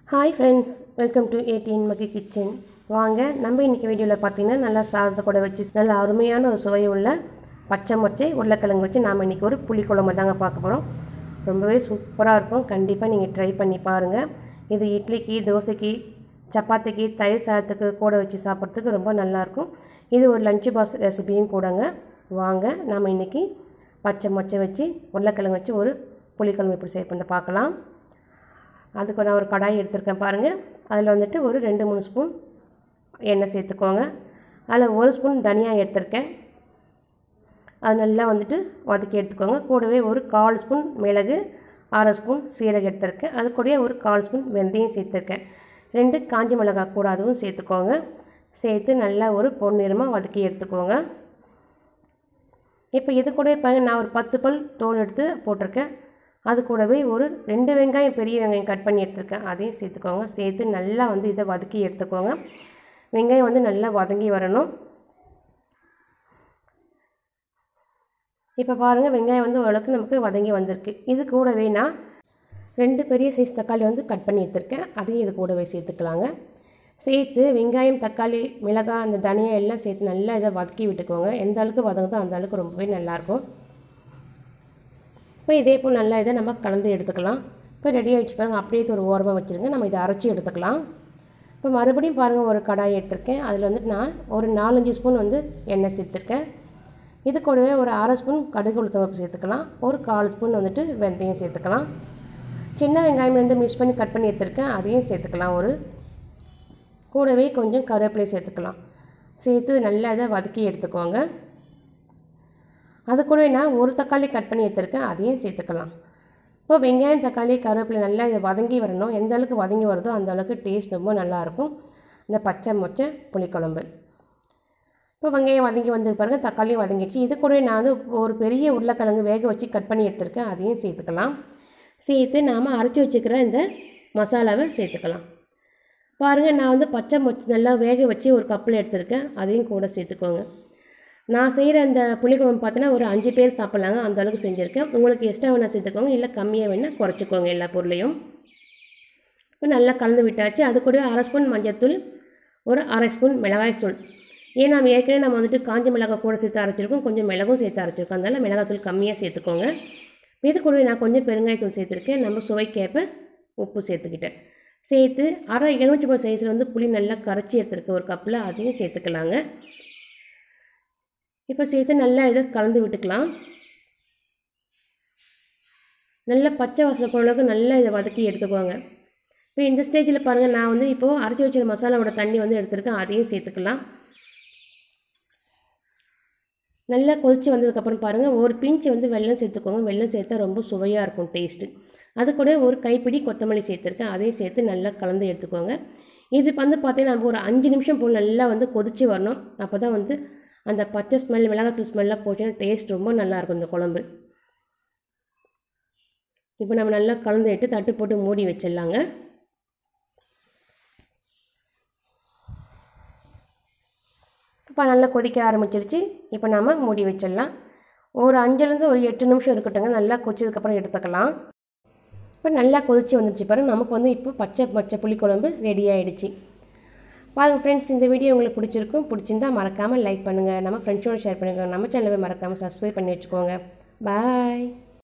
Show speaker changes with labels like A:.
A: hi friends welcome to eighteen Magi kitchen வாங்க நம்ம இன்றைக்கி வீடியோவில் பார்த்தீங்கன்னா நல்லா சாதத்தை கூட வச்சு நல்ல அருமையான ஒரு சுவை உள்ள பச்சை மொச்சை உருளைக்கிழங்கு வச்சு நாம் இன்றைக்கி ஒரு புளிக்குழம்பு தாங்க பார்க்க போகிறோம் ரொம்பவே சூப்பராக இருக்கும் கண்டிப்பாக நீங்கள் ட்ரை பண்ணி பாருங்கள் இது இட்லிக்கு தோசைக்கு சப்பாத்திக்கு தயிர் சாதத்துக்கு கூட வச்சு சாப்பிட்றதுக்கு ரொம்ப நல்லாயிருக்கும் இது ஒரு லஞ்ச் பாக்ஸ் ரெசிபியும் கூடங்க வாங்க நாம் இன்றைக்கி பச்சை மொச்சை வச்சு உருளைக்கிழங்கு வச்சு ஒரு புளிக்குழம்பு எப்படி செய்ய பார்க்கலாம் அதுக்கு நான் ஒரு கடாய் எடுத்திருக்கேன் பாருங்கள் அதில் வந்துட்டு ஒரு ரெண்டு மூணு ஸ்பூன் எண்ணெய் சேர்த்துக்கோங்க அதில் ஒரு ஸ்பூன் தனியா எடுத்திருக்கேன் அது நல்லா வந்துட்டு வதக்கி எடுத்துக்கோங்க கூடவே ஒரு கால் ஸ்பூன் மிளகு அரை ஸ்பூன் சீரகம் எடுத்திருக்கேன் அது கூடவே ஒரு கால் ஸ்பூன் வெந்தயம் சேர்த்துருக்கேன் ரெண்டு காஞ்சி மிளகாய் கூட அதுவும் சேர்த்துக்கோங்க சேர்த்து நல்லா ஒரு பொன்னிறமாக வதக்கி எடுத்துக்கோங்க இப்போ இது கூட பாருங்க நான் ஒரு பத்து பல் தோல் எடுத்து போட்டிருக்கேன் அது கூடவே ஒரு ரெண்டு வெங்காயம் பெரிய வெங்காயம் கட் பண்ணி எடுத்துருக்கேன் அதையும் சேர்த்துக்கோங்க சேர்த்து நல்லா வந்து இதை வதக்கி எடுத்துக்கோங்க வெங்காயம் வந்து நல்லா வதங்கி வரணும் இப்போ பாருங்கள் வெங்காயம் வந்து ஓரளவுக்கு நமக்கு வதங்கி வந்திருக்கு இது கூடவே நான் ரெண்டு பெரிய சைஸ் தக்காளி வந்து கட் பண்ணி எடுத்துருக்கேன் அதையும் இது கூடவே சேர்த்துக்கலாங்க சேர்த்து வெங்காயம் தக்காளி மிளகாய் அந்த தனியா எல்லாம் சேர்த்து நல்லா இதை வதக்கி விட்டுக்கோங்க எந்த அளவுக்கு வதங்குதோ அந்த அளவுக்கு ரொம்பவே நல்லாயிருக்கும் இப்போ இதே போல் நல்லா இதை நம்ம கலந்து எடுத்துக்கலாம் இப்போ ரெடி ஆகிடுச்சு பாருங்கள் அப்படியே ஒரு ஓரமாக வச்சுருங்க நம்ம இதை அரைச்சி எடுத்துக்கலாம் இப்போ மறுபடியும் பாருங்கள் ஒரு கடாய் எடுத்திருக்கேன் அதில் வந்துட்டு நான் ஒரு நாலஞ்சு ஸ்பூன் வந்து எண்ணெய் சேர்த்துருக்கேன் இது கூடவே ஒரு அரை ஸ்பூன் கடுகு உளுத்தம்பருப்பு சேர்த்துக்கலாம் ஒரு கால் ஸ்பூன் வந்துட்டு வெந்தயம் சேர்த்துக்கலாம் சின்ன வெங்காயம் ரெண்டு மிக்ஸ் பண்ணி கட் பண்ணி எடுத்துருக்கேன் அதையும் சேர்த்துக்கலாம் ஒரு கூடவே கொஞ்சம் கருவேப்பிலை சேர்த்துக்கலாம் சேர்த்து நல்லா இதை வதக்கி எடுத்துக்கோங்க அது கூட நான் ஒரு தக்காளி கட் பண்ணி எடுத்துருக்கேன் அதையும் சேர்த்துக்கலாம் இப்போ வெங்காயம் தக்காளி கருவேப்பிலை நல்லா இதை வதங்கி வரணும் எந்த அளவுக்கு வதங்கி வருதோ அந்த அளவுக்கு டேஸ்ட் ரொம்ப நல்லாயிருக்கும் இந்த பச்சை மொச்சை புளிக்குழம்பு இப்போ வெங்காயம் வதங்கி வந்து பாருங்கள் தக்காளியும் வதங்கிடுச்சு இது கூட நான் வந்து ஒரு பெரிய உருளைக்கிழங்கு வேக வச்சு கட் பண்ணி எடுத்துருக்கேன் அதையும் சேர்த்துக்கலாம் சேர்த்து நாம் அரைச்சி வச்சுக்கிற இந்த மசாலாவை சேர்த்துக்கலாம் பாருங்கள் நான் வந்து பச்சை மொச்சை நல்லா வேக வச்சு ஒரு கப்பில் எடுத்திருக்கேன் அதையும் கூட சேர்த்துக்கோங்க நான் செய்கிற அந்த புளிக்குழம்பு பார்த்தீங்கன்னா ஒரு அஞ்சு பேர் சாப்பிட்லாங்க அந்த அளவுக்கு செஞ்சுருக்கேன் உங்களுக்கு எக்ஸ்ட்ரா வேணால் சேர்த்துக்கோங்க இல்லை கம்மியாக வேணால் குறைச்சிக்கோங்க எல்லா பொருளையும் இப்போ நல்லா கலந்து விட்டாச்சு அது கூட அரை ஸ்பூன் மஞ்சத்தூள் ஒரு அரை ஸ்பூன் மிளகாய் தூள் ஏன் நம்ம ஏற்கனவே நம்ம வந்துட்டு காஞ்ச மிளகாய் கூட சேர்த்து அரைச்சிருக்கோம் கொஞ்சம் மிளகும் சேர்த்து அரைச்சிருக்கோம் அதனால் மிளகாத்தூள் கம்மியாக சேர்த்துக்கோங்க இது கூட நான் கொஞ்சம் பெருங்காயத்தூள் சேர்த்துருக்கேன் நம்ம சுவைக்கேற்ப உப்பு சேர்த்துக்கிட்டேன் சேர்த்து அரை எலுமிச்சம்பழம் சைஸில் வந்து புளி நல்லா கரைச்சி எடுத்துருக்க ஒரு கப்பில் அதையும் சேர்த்துக்கலாங்க இப்போ சேர்த்து நல்லா இதை கலந்து விட்டுக்கலாம் நல்லா பச்சை வாசனை போன அளவுக்கு நல்லா இதை வதக்கி எடுத்துக்கோங்க இப்போ இந்த ஸ்டேஜில் பாருங்கள் நான் வந்து இப்போது அரைச்சி வச்ச மசாலாவோட தண்ணி வந்து எடுத்துருக்கேன் அதையும் சேர்த்துக்கலாம் நல்லா கொதித்து வந்ததுக்கப்புறம் பாருங்கள் ஒரு பிஞ்சு வந்து வெல்லம் சேர்த்துக்கோங்க வெல்லம் சேர்த்தா ரொம்ப சுவையாக இருக்கும் டேஸ்ட்டு அது கூட ஒரு கைப்பிடி கொத்தமல்லி சேர்த்துருக்கேன் அதையும் சேர்த்து நல்லா கலந்து எடுத்துக்கோங்க இது வந்து பார்த்திங்கன்னா நம்ம ஒரு அஞ்சு நிமிஷம் போல் நல்லா வந்து கொதித்து வரணும் அப்போ தான் வந்து அந்த பச்சை ஸ்மெல் மிளகாத்தூள் ஸ்மெல்லாம் போச்சுன்னா டேஸ்ட் ரொம்ப நல்லாயிருக்கும் இந்த குழம்பு இப்போ நம்ம நல்லா கலந்து விட்டு தட்டு போட்டு மூடி வச்சிடலாங்க இப்போ நல்லா கொதிக்க ஆரம்பிச்சிருச்சு இப்போ நம்ம மூடி வச்சிடலாம் ஒரு அஞ்சுலேருந்து ஒரு எட்டு நிமிஷம் இருக்கட்டுங்க நல்லா கொச்சதுக்கப்புறம் எடுத்துக்கலாம் இப்போ நல்லா கொதித்து வந்துருச்சு பாருங்கள் நமக்கு வந்து இப்போ பச்சை பச்சை புளிக்குழம்பு ரெடி ஆகிடுச்சு பாருங்கள் ஃப்ரெண்ட்ஸ் இந்த வீடியோ உங்களுக்கு பிடிச்சிருக்கும் பிடிச்சிருந்தா மறக்காமல் லைக் பண்ணுங்கள் நம்ம ஃப்ரெண்ட்ஸோடு ஷேர் பண்ணுங்கள் நம்ம சேனலை மறக்காமல் சப்ஸ்கிரைப் பண்ணி வச்சுக்கோங்க பாய்